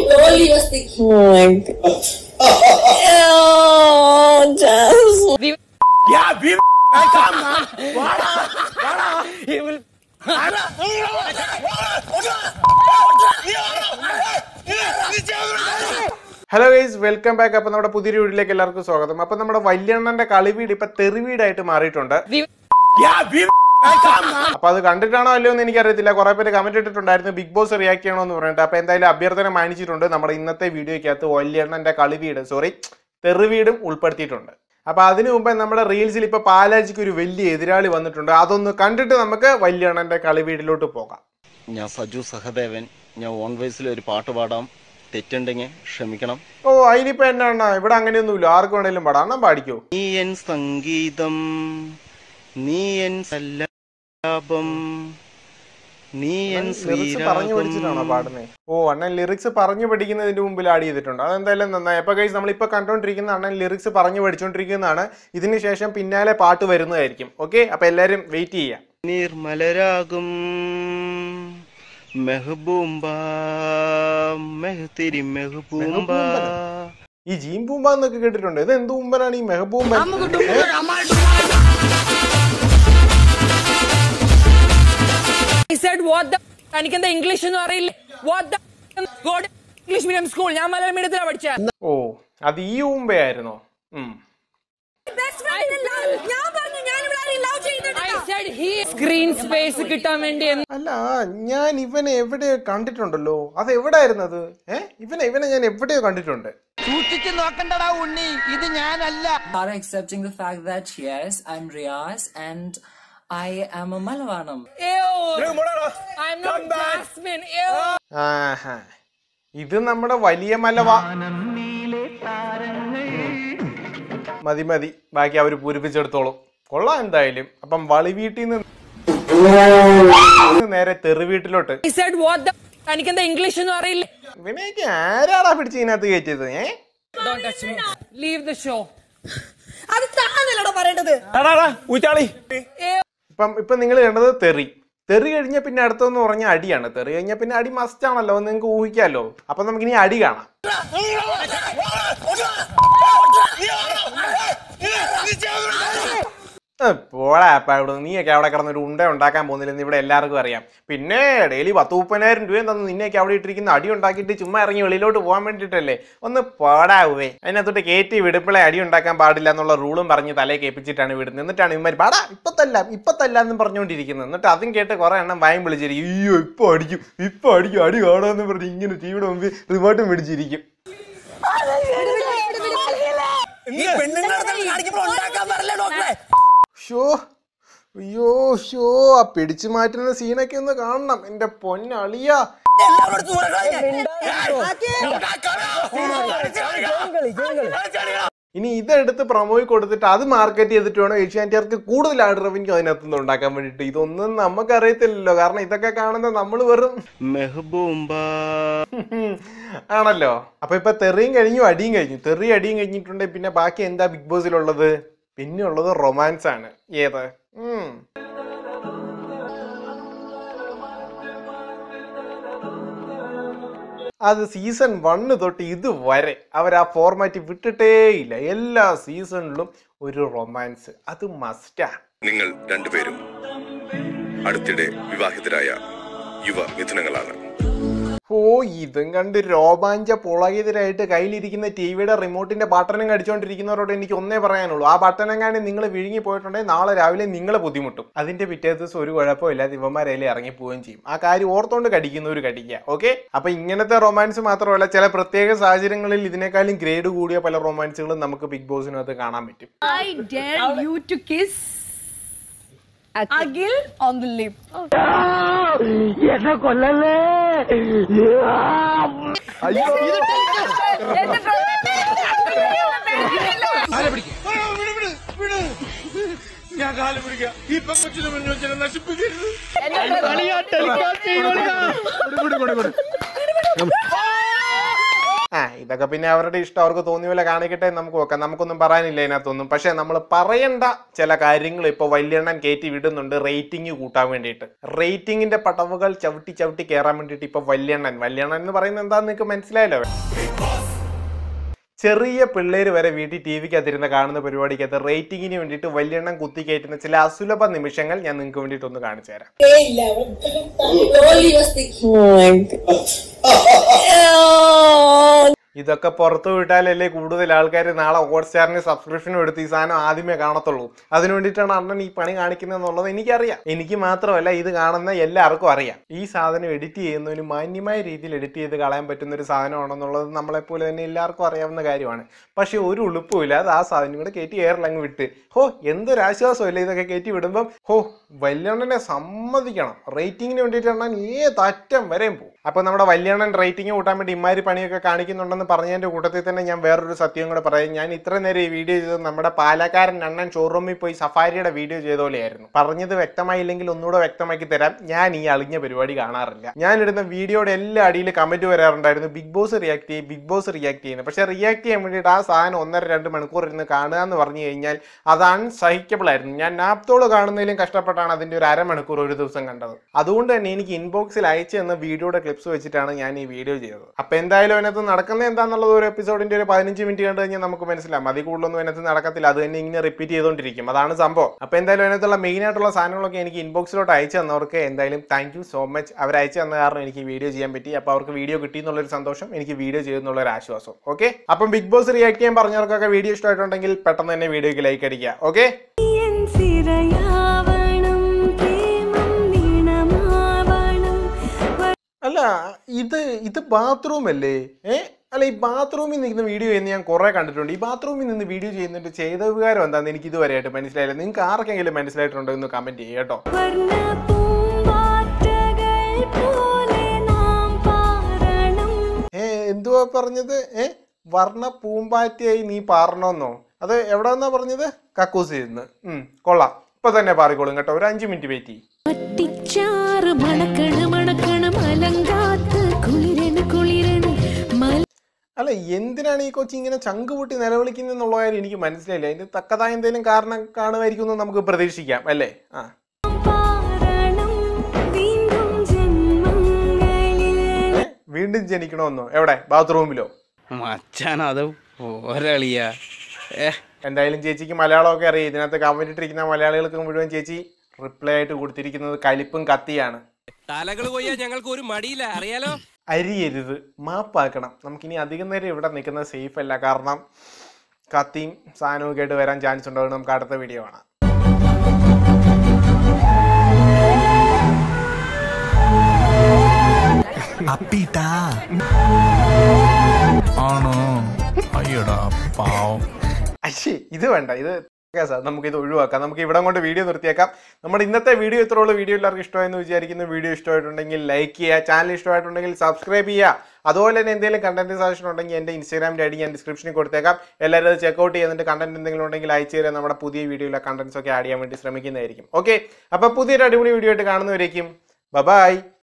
All you was thinking. Oh my god. oh, Jess. Hello guys welcome back അപ്പൊ നമ്മുടെ പുതിയൊരു വീഡിയോയിലേക്ക് എല്ലാവർക്കും സ്വാഗതം അപ്പൊ നമ്മുടെ വല്യണ്ണന്റെ കളിവീട് ഇപ്പൊ തെറിവീടായിട്ട് മാറിയിട്ടുണ്ട് അപ്പൊ അത് കണ്ടിട്ടാണോ അല്ലയോ എന്ന് എനിക്കറിയത്തില്ല കുറെ പേര് കമന്റ് ഇട്ടിട്ടുണ്ടായിരുന്നു ബിഗ് ബോസ് റിയാക്ട് ചെയ്യണോ എന്ന് പറഞ്ഞിട്ട് അപ്പൊ എന്തായാലും അഭ്യർത്ഥന മാനിച്ചിട്ടുണ്ട് നമ്മുടെ ഇന്നത്തെ വീഡിയോയ്ക്കകത്ത് വല്യണ്ണന്റെ കളിവീട് സോറി തെറിവീടും ഉൾപ്പെടുത്തിയിട്ടുണ്ട് അപ്പൊ അതിനു മുമ്പേ നമ്മുടെ റീൽസിൽ ഇപ്പൊ പാലാജിക്ക് ഒരു വലിയ എതിരാളി വന്നിട്ടുണ്ട് അതൊന്ന് കണ്ടിട്ട് നമുക്ക് വല്യണ്ണന്റെ കളിവീടിലോട്ട് പോകാം ഞാൻ സജു സഹദേവൻ ഞാൻ ഓൺ വോയിസിൽ ഒരു പാട്ട് പാടാം തെറ്റുണ്ടെങ്കിൽ ക്ഷമിക്കണം ഓ അതിനിപ്പോ എന്നാണ് ഇവിടെ അങ്ങനെയൊന്നുമില്ല ആർക്ക് വേണേലും പാടാം അണ്ണൻ പാടിക്കോ നീ എൻ സംഗീതം നീ എൻ സല്ലാപം നീ എൻ ലിറിക്സ് പറഞ്ഞു പഠിച്ചിട്ടാണോ ശ്രീരാഗം പാടുന്നത് ഓ അണ്ണൻ ലിറിക്സ് പറഞ്ഞു പഠിക്കുന്നതിന്റെ മുമ്പിൽ ആഡ് ചെയ്തിട്ടുണ്ട് അതെന്തായാലും നന്നായി അപ്പൊ കൈസ് നമ്മളിപ്പോ കണ്ടോണ്ടിരിക്കുന്ന അണ്ണൻ ലിറിക്സ് പറഞ്ഞു പഠിച്ചുകൊണ്ടിരിക്കുന്നതാണ് ഇതിന് ശേഷം പിന്നാലെ പാട്ട് വരുന്നതായിരിക്കും ഓക്കെ അപ്പൊ എല്ലാരും വെയിറ്റ് ചെയ്യാം നിർമ്മലരാകും മെഹബൂമ്പ മെഹത്തിരി മെഹബൂമ്പ ഈ ജീം പൂമ്പ എന്നൊക്കെ കേട്ടിട്ടുണ്ട് ഇത് എന്ത് പൂമ്പനാണ് ഈ മെഹബൂമ്പൻ I said what the എനിക്കെന്താ ഇംഗ്ലീഷ് ഒന്നും അറിയില്ല what the god English medium school ഞാൻ മലയാളം മീഡിയത്തിലാണ് പഠിച്ചത് ഓ അത് ഈ ഊമ്പയായിരുന്നോ ഉം സ്ക്രീൻ സ്പേസ് കിട്ടാൻ വേണ്ടി എന്ന് അല്ല ഞാൻ ഇവനെ എവിടെയോ കണ്ടിട്ടുണ്ടല്ലോ അത് എവിടായിരുന്നത് ഏ ഇവനെ ഇവനെ ഞാൻ എവിടെയോ കണ്ടിട്ടുണ്ട് are accepting the fact that yes, I'm Riaz and I am a Malavanam. I'm not Jasmine. Ew. ആഹാ ഇത് നമ്മുടെ വലിയ മലവ മതി മതി ബാക്കി അവര് പൂരിപ്പിച്ചെടുത്തോളും കൊള്ളാം എന്തായാലും അപ്പം വളി വീട്ടിൽ നിന്ന് നേരെ തെറി വീട്ടിലോട്ട് I said what the എനിക്കെന്താ ഇംഗ്ലീഷ് ഒന്നും അറിയില്ല ഇവനെയൊക്കെ ആരാടാ പിടിച്ച് ഇതിനകത്ത് കയറ്റിയത് ഏ Don't touch me. Leave the show. അത് താന്നല്ലടാ പറയേണ്ടത് ഇപ്പം ഇപ്പം നിങ്ങൾ കണ്ടത് തെറി തെറി കഴിഞ്ഞ പിന്നെ അടുത്തെന്ന് പറഞ്ഞ അടിയാണ് തെറി കഴിഞ്ഞ പിന്നെ അടി മസ്റ്റ് ആണല്ലോ നിങ്ങൾക്ക് ഊഹിക്കാമല്ലോ അപ്പൊ നമുക്കിനി അടി കാണാം ഏ, പോടാ അപ്പ ഇവിടെ നീയൊക്കെ അവിടെ കിടന്നൊരു ഉണ്ട ഉണ്ടാക്കാൻ പോകുന്നില്ലെന്ന് ഇവിടെ എല്ലാവർക്കും അറിയാം പിന്നെ ഡെയിലി പത്ത് മുപ്പതിനായിരം രൂപയും തന്നു നിന്നെയൊക്കെ അവിടെ ഇട്ടിരിക്കുന്ന അടി ഉണ്ടാക്കിയിട്ട് ചുമ്മാ ഇറങ്ങി വെളിയിലോട്ട് പോകാൻ വേണ്ടിയിട്ടല്ലേ ഒന്ന് പോടാവേ അതിനകത്തോട്ട് കയറ്റി വിടുമ്പോഴേ അടി ഉണ്ടാക്കാൻ പാടില്ല എന്നുള്ള റൂളും പറഞ്ഞ് തലയെ കേൾപ്പിച്ചിട്ടാണ് വിടുന്നത് എന്നിട്ടാണ് ഇവന്മാർ പാടാ ഇപ്പൊ തല്ലാം ഇപ്പൊ തല്ലാന്നും പറഞ്ഞുകൊണ്ടിരിക്കുന്നത് എന്നിട്ട് അതും കേട്ട് കുറെ എണ്ണം വായും വിളിച്ചിരിക്കും അയ്യോ ഇപ്പൊ അടിക്കും ഇപ്പൊ അടിക്കും അടി കാണാന്ന് പറഞ്ഞ് ഇങ്ങനെ ടിവിയുടെ മുമ്പിൽ റിമോട്ടും പിടിച്ചിരിക്കും ഷോ അയ്യോ ഷോ ആ പിടിച്ചു മാറ്റുന്ന സീനൊക്കെ ഒന്ന് കാണണം എന്റെ പൊന്നളിയ ഇനി ഇതെടുത്ത് പ്രൊമോയിൽ കൊടുത്തിട്ട് അത് മാർക്കറ്റ് ചെയ്തിട്ട് വേണം ഏഷ്യാൻറ്റിയർക്ക് കൂടുതൽ ആഡ് റവന്യൂ അതിനകത്തുനിന്ന് ഉണ്ടാക്കാൻ വേണ്ടിയിട്ട് ഇതൊന്നും നമുക്കറിയത്തില്ലല്ലോ കാരണം ഇതൊക്കെ കാണുന്ന നമ്മൾ വെറും മെഹബൂമ്പ ആണല്ലോ അപ്പൊ ഇപ്പൊ തെറിയും കഴിഞ്ഞു അടിയും കഴിഞ്ഞു തെറി അടിയും കഴിഞ്ഞിട്ടുണ്ടെങ്കിൽ പിന്നെ ബാക്കി എന്താ ബിഗ് ബോസിലുള്ളത് പിന്നെ ഉള്ളത് റൊമാൻസ് ആണ് ഏത് ഉം. അത് സീസൺ വണ്ണ് തൊട്ട് ഇതുവരെ അവർ ആ ഫോർമാറ്റ് വിട്ടിട്ടേയില്ല എല്ലാ സീസണിലും ഒരു റൊമാൻസ് അത് മസ്റ്റാ നിങ്ങൾ രണ്ടുപേരും അടുത്തിടെ വിവാഹിതരായ യുവ മിഥുനങ്ങളാണ് ഓ ഇതും കണ്ട് രോമാഞ്ച പുളകിതരായിട്ട് കയ്യിലിരിക്കുന്ന ടി വിയുടെ റിമോട്ടിന്റെ ബട്ടണും കടിച്ചുകൊണ്ടിരിക്കുന്നവരോട് എനിക്ക് ഒന്നേ പറയാനുള്ളൂ ആ ബട്ടണെങ്ങാണ്ട് നിങ്ങൾ വിഴുങ്ങി പോയിട്ടുണ്ടെങ്കിൽ നാളെ രാവിലെ നിങ്ങളെ ബുദ്ധിമുട്ടും അതിന്റെ പിറ്റേ ദിവസം ഒരു കുഴപ്പമില്ലാതെ ഇവന്മാരേലെ ഇറങ്ങി പോവുകയും ചെയ്യും ആ കാര്യം ഓർത്തോണ്ട് കടിക്കുന്നവർ കടിക്കുക ഓക്കെ അപ്പൊ ഇങ്ങനത്തെ റൊമാൻസ് മാത്രമല്ല ചില പ്രത്യേക സാഹചര്യങ്ങളിൽ ഇതിനേക്കാളും ഗ്രേഡ് കൂടിയ പല റൊമാൻസുകളും നമുക്ക് ബിഗ് ബോസിനകത്ത് കാണാൻ പറ്റും I dare you to kiss Agil on the lip. ആ ഇതൊക്കെ പിന്നെ അവരുടെ ഇഷ്ടം അവർക്ക് തോന്നിയ പോലെ കാണിക്കട്ടെ എന്ന് നമുക്ക് നോക്കാം നമുക്കൊന്നും പറയാനില്ല ഇതിനകത്തൊന്നും പക്ഷേ നമ്മൾ പറയേണ്ട ചില കാര്യങ്ങൾ ഇപ്പോൾ വല്യണ്ണൻ കയറ്റി വിടുന്നുണ്ട് റേറ്റിംഗ് കൂട്ടാൻ വേണ്ടിയിട്ട് റേറ്റിംഗിന്റെ പടവുകൾ ചവിട്ടി ചവിട്ടി കയറാൻ വേണ്ടിയിട്ട് ഇപ്പോൾ വല്യണ്ണൻ വല്യണ്ണൻ എന്ന് പറയുന്നത് എന്താണെന്ന് നിങ്ങൾക്ക് മനസ്സിലായല്ലോ ചെറിയ പിള്ളേര് വരെ വീട്ടിൽ ടി വിക്കകത്തിരുന്ന് കാണുന്ന പരിപാടിക്കകത്ത് റേറ്റിംഗിന് വേണ്ടിയിട്ട് വല്യണ്ണം കുത്തി കയറ്റുന്ന ചില അസുലഭ നിമിഷങ്ങൾ ഞാൻ നിങ്ങൾക്ക് വേണ്ടിയിട്ട് ഒന്ന് കാണിച്ചു തരാം ഇതൊക്കെ പുറത്തു വിട്ടാലല്ലേ കൂടുതൽ ആൾക്കാർ നാളെ ഹോട്ട്സ്റ്റാറിന് സബ്സ്ക്രിപ്ഷനും എടുത്ത് ഈ സാധനം ആദ്യമേ കാണത്തുള്ളൂ അതിനു വേണ്ടിയിട്ടാണ് അണ്ണൻ ഈ പണി കാണിക്കുന്നത് എന്നുള്ളത് എനിക്കറിയാം എനിക്ക് മാത്രമല്ല ഇത് കാണുന്ന എല്ലാവർക്കും അറിയാം ഈ സാധനം എഡിറ്റ് ചെയ്യുന്നതിന് മാന്യമായ രീതിയിൽ എഡിറ്റ് ചെയ്ത് കളയാൻ പറ്റുന്ന ഒരു സാധനമാണെന്നുള്ളത് നമ്മളെപ്പോലെ തന്നെ എല്ലാവർക്കും അറിയാവുന്ന കാര്യമാണ് പക്ഷേ ഒരു ഉളുപ്പുമില്ല അത് ആ സാധനം കൂടെ കയറ്റി എയറിലങ്ങ് വിട്ട് ഹോ എന്തൊരാശ്വാസമല്ലേ ഇതൊക്കെ കയറ്റി വിടുമ്പം ഹോ വല്യണ്ണനെ സമ്മതിക്കണം റേറ്റിങ്ങിന് വേണ്ടിയിട്ടാണ് ഏത് അറ്റം വരെയും പോകും അപ്പോൾ നമ്മുടെ വല്യണ്ണൻ റേറ്റിംഗ് കൂട്ടാൻ വേണ്ടി ഇമാതിരി പണിയൊക്കെ കാണിക്കുന്നുണ്ടെന്ന് പറഞ്ഞതിൻ്റെ കൂട്ടത്തിൽ തന്നെ ഞാൻ വേറൊരു സത്യം കൂടെ പറയാം ഞാൻ ഇത്ര നേരം ഈ വീഡിയോ ചെയ്തത് നമ്മുടെ പാലക്കാരൻ അണ്ണൻ ഷോറൂമിൽ പോയി സഫാരിയുടെ വീഡിയോ ചെയ്ത പോലെയായിരുന്നു പറഞ്ഞത് വ്യക്തമായില്ലെങ്കിൽ ഒന്നുകൂടെ വ്യക്തമാക്കി തരാം ഞാൻ ഈ അളിഞ്ഞ പരിപാടി കാണാറില്ല ഞാൻ ഇടുന്ന വീഡിയോയുടെ എല്ലാ അടിയിൽ കമന്റ് വരാറുണ്ടായിരുന്നു ബിഗ് ബോസ് റിയാക്ട് ചെയ്യും ബിഗ് ബോസ് റിയാക്ട് ചെയ്യുന്നത് പക്ഷേ റിയാക്ട് ചെയ്യാൻ വേണ്ടിയിട്ട് ആ സാധനം ഒന്നര രണ്ട് മണിക്കൂർ ഇരുന്ന് കാണുക എന്ന് പറഞ്ഞു കഴിഞ്ഞാൽ അത് അൺസഹിക്കബിൾ ആയിരുന്നു ഞാൻ നാപ്തോള് കാണുന്നതിലും കഷ്ടപ്പെട്ടാണ് അതിന്റെ ഒരു അരമണിക്കൂർ ഒരു ദിവസം കണ്ടത് അതുകൊണ്ട് തന്നെ എനിക്ക് ഇൻബോക്സിൽ അയച്ചു തന്ന വീഡിയോയുടെ ക്ലിപ്സ് വെച്ചിട്ടാണ് ഞാൻ ഈ വീഡിയോ ചെയ്തത് അപ്പൊ എന്തായാലും അതിനകത്ത് നടക്കുന്നത് എന്താണെന്നുള്ളത് ഒരു എപ്പിസോഡിന്റെ ഒരു പതിനഞ്ച് മിനിറ്റ് കണ്ടു കഴിഞ്ഞാൽ നമുക്ക് മനസ്സിലാവും അതിൽ കൂടുതലൊന്നും അതിനകത്ത് നടക്കത്തില്ല അത് തന്നെ ഇങ്ങനെ റിപ്പീറ്റ് ചെയ്തുകൊണ്ടിരിക്കും അതാണ് സംഭവം അപ്പൊ എന്തായാലും അതിനകത്തുള്ള മെയിൻ ആയിട്ടുള്ള സാധനങ്ങളൊക്കെ എനിക്ക് ഇൻബോക്സിലോട്ട് അയച്ചു തന്നവർക്ക് എന്തായാലും താങ്ക് യു സോ മച്ച് അവർ അയച്ചു തന്ന കാരണം എനിക്ക് വീഡിയോ ചെയ്യാൻ പറ്റി അപ്പൊ അവർക്ക് വീഡിയോ കിട്ടി എന്നുള്ളൊരു സന്തോഷം എനിക്ക് വീഡിയോ ചെയ്യുന്നുള്ള ഒരു ആശ്വാസം ഓക്കെ അപ്പം ബിഗ് ബോസ് റിയാക്ട് ചെയ്യാൻ പറഞ്ഞവർക്കൊക്കെ വീഡിയോ ഇഷ്ടമായിട്ടുണ്ടെങ്കിൽ പെട്ടെന്ന് തന്നെ വീഡിയോക്ക് ലൈക്ക് അടിക്കുക ഓക്കെ അല്ല ഇത് ഇത് ബാത്റൂം അല്ലേ ഏ അല്ല ഈ ബാത്റൂമിൽ നിൽക്കുന്ന വീഡിയോ ചെയ്യുന്ന ഞാൻ കുറെ കണ്ടിട്ടുണ്ട് ഈ ബാത്റൂമിൽ നിന്ന് വീഡിയോ ചെയ്യുന്നതിന്റെ ചെയ്ത ഉപകാരം എന്താണെന്ന് എനിക്ക് ഇതുവരെയായിട്ട് മനസ്സിലായില്ല നിങ്ങൾക്ക് ആർക്കെങ്കിലും മനസ്സിലായിട്ടുണ്ടോ എന്ന് കമന്റ് ചെയ്യുക കേട്ടോ ഏ എന്തുവാ പറഞ്ഞത് ഏ വർണ്ണ പൂമ്പാറ്റയായി നീ പാറണമെന്നോ അത് എവിടെ നിന്നാ പറഞ്ഞത് കക്കൂസ് ഇരുന്ന് ഉം കൊള്ളാം ഇപ്പൊ തന്നെ പാറിക്കോളും കേട്ടോ ഒരു അഞ്ച് മിനിറ്റ് വെയിറ്റ് ചെയ്യും പട്ടിച്ചാറ് മണക്കണ് മണക്കണ് മലങ്കാത്ത് കുളിരണ് കുളിരണ് മല അല്ല എന്തിനാണ് ഈ കൊച്ചി ഇങ്ങനെ ചങ്ക് പൊട്ടി നിലവിളിക്കുന്നതെന്നുള്ള കാര്യം എനിക്ക് മനസ്സിലായില്ല അതിന് തക്കതായ എന്തെങ്കിലും കാരണം കാണുമായിരിക്കും എന്ന് നമുക്ക് പ്രതീക്ഷിക്കാം അല്ലേ ആ പാരണം വീണ്ടും ജന്മങ്ങളിൽ ഏ? വീണ്ടും ജനിക്കണമെന്നോ എവിടെ ബാത്റൂമിലോ മച്ചാൻ അത് പോരളിയ ഏ എന്തായാലും ചേച്ചിക്ക് മലയാളമൊക്കെ അറിയാം ഇതിനകത്ത് കമന്റ് ഇട്ടിരിക്കുന്ന മലയാളികൾക്ക് മുഴുവൻ ചേച്ചി റിപ്ലൈ ആയിട്ട് കൊടുത്തിരിക്കുന്നത് കലിപ്പും കത്തിയാണ് തലകൾ കൊയ്യാ ഞങ്ങൾക്ക് ഒരു മടിയില്ല അറിയാലോ അരിയരുത് മാപ്പാക്കണം നമുക്കിനി അധികം നേരം ഇവിടെ നിൽക്കുന്നത് സേഫ് അല്ല കാരണം കത്തിയും സാധനവും ഒക്കെ ആയിട്ട് വരാൻ ചാൻസ് ഉണ്ട് അതുകൊണ്ട് നമുക്ക് അടുത്ത വീഡിയോ കാണാം അപ്പിട്ടാ ആണോ അയ്യടാ പാവം അശ്ശേ ഇത് വേണ്ട ഇത് കേസാ നമുക്ക് ഇത് ഒഴിവാക്കാം നമുക്ക് ഇവിടെ കൊണ്ട് വീഡിയോ നിർത്തിയേക്കാം നമ്മുടെ ഇന്നത്തെ വീഡിയോ ഇത്രയുള്ള വീഡിയോ എല്ലാവർക്കും ഇഷ്ടമായെന്ന് വിചാരിക്കുന്നു വീഡിയോ ഇഷ്ടമായിട്ടുണ്ടെങ്കിൽ ലൈക്ക് ചെയ്യുക ചാനൽ ഇഷ്ടമായിട്ടുണ്ടെങ്കിൽ സബ്സ്ക്രൈബ് ചെയ്യുക അതുപോലെ തന്നെ എന്തെങ്കിലും കണ്ടന്റ് സജഷൻ ഉണ്ടെങ്കിൽ എൻ്റെ ഇൻസ്റ്റാഗ്രാമിൻ്റെ ഐ ഡി ഞാൻ ഡിസ്ക്രിപ്ഷനിൽ കൊടുത്തേക്കാം എല്ലാവരും അത് ചെക്കൗട്ട് ചെയ്യുന്നുണ്ട് കണ്ടന്റ് എന്തെങ്കിലും ഉണ്ടെങ്കിൽ അയച്ചു തരാം നമ്മുടെ പുതിയ വീഡിയോയിലെ കണ്ടന്റ്സ് ഒക്കെ ആഡ് ചെയ്യാൻ വേണ്ടി ശ്രമിക്കുന്നതായിരിക്കും ഓക്കെ അപ്പോൾ പുതിയൊരു അടിപൊളി വീഡിയോ ആയിട്ട് കാണുന്നവരേക്കും ബൈ